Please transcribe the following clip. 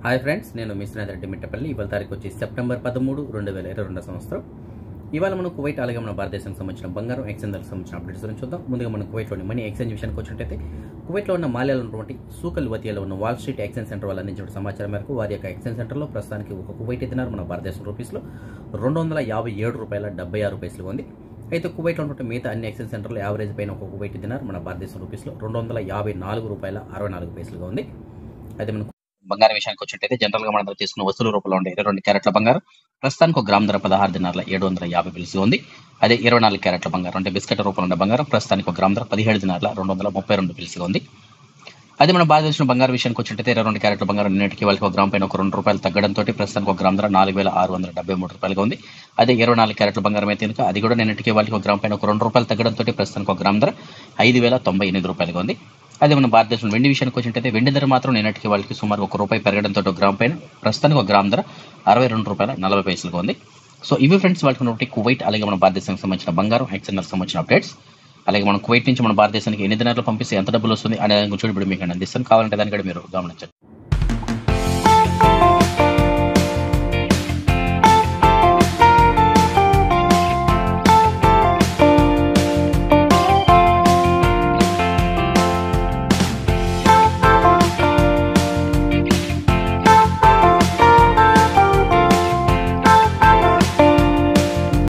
hi friends నేను మిశ్రనాథ్ రెడ్డి మిట్టపల్లి ఇవాళ తారీఖు వచ్చి సెప్టెంబర్ పదమూడు రెండు వేల ఇరవై రెండో సంవత్సరం ఇవాళ మనం కువైట్ అలాగే మన భారతదేశానికి సంబంధించిన బంగారం ఎక్స్చేంజ్కి సంబంధించిన అప్డేట్స్ గురించి చూద్దాం ముందుగా మనం కువైట్లోని మనీ ఎక్స్చేంజ్ విషయానికి వచ్చినట్టయితే కువైట్లో ఉన్న మాల్యాలో ఉన్నటువంటి సూకల్ వతియాలో ఉన్న వాల్ స్ట్రీట్ ఎక్స్చేంజ్ సెంటర్ వాళ్ళు అందించిన సమాచారం మేరకు వారి యొక్క ఎక్స్చేంజ్ సెంటర్లో ప్రస్తుతానికి ఒక కువైట్ దినార్ మన భారతదేశం రూపీస్లో రెండు వందల యాభై ఏడు రూపాయల డెబ్బై ఆరు పైసలు ఉంది అయితే కువైట్లో ఉన్నటువంటి మిగతా అన్ని ఎక్స్చేంజ్ సెంటర్లో యావరేజ్ పైన ఒక కువైట్ దినార్ మన భారతదేశం రూపీస్లో రెండు వందల యాభై నాలుగు రూపాయల అరవై నాలుగు పైసలుగా ఉంది అయితే మనకు బంగారం విషయానికి వచ్చినట్టయితే జనరల్ గా మన దగ్గర తీసుకున్న వస్తువుల రూపంలో ఉండే ఇరవై రెండు క్యారెట్ల బంగారం ప్రస్తుతానికి ఒక గ్రామ్ ధర పదహారు దినార్ల ఏడు వందల యాభై బిల్స్ ఉంది అదే ఇరవై నాలుగు క్యారెట్ల బంగారం అంటే బిస్కెట్ రూపంలో ఉండే బంగారం ప్రస్తుతానికి ఒక గ్రామ్ ధర పదిహేడు దినార్ల రెండు వందల ముప్పై రెండు బిల్స్ ఉంది అదే మన భారతదేశం బంగారం విషయానికి వచ్చినట్టయితే ఇరవై రెండు క్యారెట్ల బంగారం నిన్నటికి వాళ్ళకి ఒక గ్రామ్ పైన ఒక రెండు రూపాయలు తగ్గడంతో ప్రస్తుతానికి ఒక గ్రామ్ ధర నాలుగు వేల ఆరు వందల డెబ్బై మూడు రూపాయలుగా ఉంది అదే ఇరవై నాలుగు క్యారెట్ల బంగారం అయితే కనుక అది కూడా నిన్నటికి వాళ్ళకి ఒక గ్రామ్ పైన ఒక రెండు రూపాయలు తగ్గడంతో ప్రస్తుతానికి ఒక గ్రామ్ ధర ఐదు వేల తొంభై ఎనిమిది రూపాయలుగా ఉంది అదే మన భారతదేశం వెండి విషయానికి వచ్చినట్టయితే వెండి ధర మాత్రం నిన్నటికి వాళ్ళకి సుమారు ఒక రూపాయి పెరగడంతో ఒక గ్రామ్ పైన ప్రస్తుతానికి ఒక గ్రామ్ ధర అరవై రెండు రూపాయల నలభై పైసలుగా ఉంది సో ఇవి ఫ్రెండ్స్ వాళ్ళకి ఉన్నటువంటి కువైట్ అలాగే మన భారతదేశానికి సంబంధించిన బంగారం ఎక్స్ఎన్ఎల్ సంబంధించిన అప్డేట్స్ అలాగే మనం కువైట్ నుంచి మన భారతదేశానికి ఎన్ని దినాలు పంపిస్తే ఎంత డబ్బులు వస్తుంది అనే దాని గురించి ఇప్పుడు మీకు నేను అందిస్తాను కావాలంటే దాన్ని కూడా మీరు గమనించండి